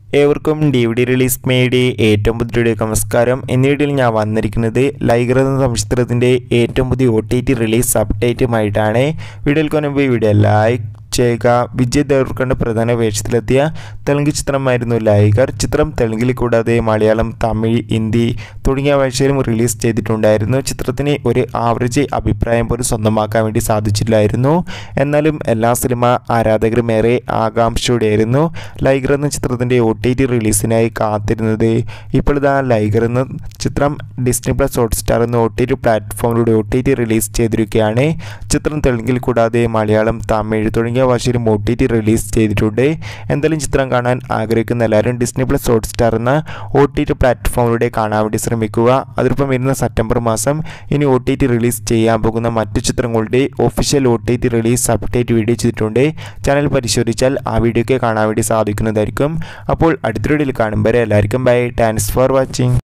ഏവർക്കും D V D release മേയുടെ ഏറ്റവും പുതിയ നമസ്കാരം എന്ന വീഡിയോയിൽ ഞാൻ വന്നിരിക്കുന്നത് ലൈഗർ എന്ന സംചിത്രത്തിൻ്റെ ഏറ്റവും പുതിയ ഒ ടി ടി റിലീസ് അപ്ഡേറ്റുമായിട്ടാണ് വീഡിയോയിൽ കൊണ്ടുപോയി വീഡിയോ ലൈക്ക് ചെയ്യുക വിജയ് ദേവർക്കണ്ട് പ്രധാന വേഷത്തിലെത്തിയ തെലുങ്ക് ചിത്രമായിരുന്നു ലൈഗർ ചിത്രം തെലുങ്കിൽ കൂടാതെ മലയാളം തമിഴ് ഹിന്ദി തുടങ്ങിയ ഭാഷയിലും റിലീസ് ചെയ്തിട്ടുണ്ടായിരുന്നു ചിത്രത്തിന് ഒരു ആവറേജ് അഭിപ്രായം പോലും സ്വന്തമാക്കാൻ വേണ്ടി സാധിച്ചില്ലായിരുന്നു എന്നാലും എല്ലാ സിനിമ ആരാധകരും ഏറെ ആകാംക്ഷയോടെയായിരുന്നു ലൈഗർ എന്ന ചിത്രത്തിൻ്റെ ഒ ടി ടി റിലീസിനായി കാത്തിരുന്നത് ഇപ്പോൾ ഇതാ ലൈഗർ എന്ന ചിത്രം ഡിസ്നി പ്ലസ് ഹോട്ട്സ്റ്റാർ എന്ന ഒ ടി ടി പ്ലാറ്റ്ഫോമിലൂടെ ഒ ടി ടി റിലീസ് ചെയ്തിരിക്കുകയാണ് ചിത്രം തെലുങ്കിൽ കൂടാതെ മലയാളം തമിഴ് തുടങ്ങിയ ഭാഷയിലും ഒ ടി ടി റിലീസ് ചെയ്തിട്ടുണ്ട് എന്തായാലും ചിത്രം കാണാൻ ആഗ്രഹിക്കുന്ന എല്ലാവരും ഡിസ്നി പ്ലസ് ഹോട്ട്സ്റ്റാർ എന്ന ഒ ടി ടി പ്ലാറ്റ്ഫോമിലൂടെ കാണാൻ വേണ്ടി ശ്രമിക്കുക അതിനൊപ്പം വരുന്ന സെപ്റ്റംബർ മാസം ഇനി ഒ ടി ടി റിലീസ് ചെയ്യാൻ പോകുന്ന മറ്റു ചിത്രങ്ങളുടെ official O T T release update video ചെയ്തിട്ടുണ്ട് ചാനൽ പരിശോധിച്ചാൽ ആ വീഡിയോയ്ക്ക് കാണാൻ വേണ്ടി സാധിക്കുന്നതായിരിക്കും അപ്പോൾ അടുത്ത വീഡിയോയിൽ കാണുമ്പോൾ എല്ലാവർക്കും ബൈ താങ്ക്സ് ഫോർ വാച്ചിങ്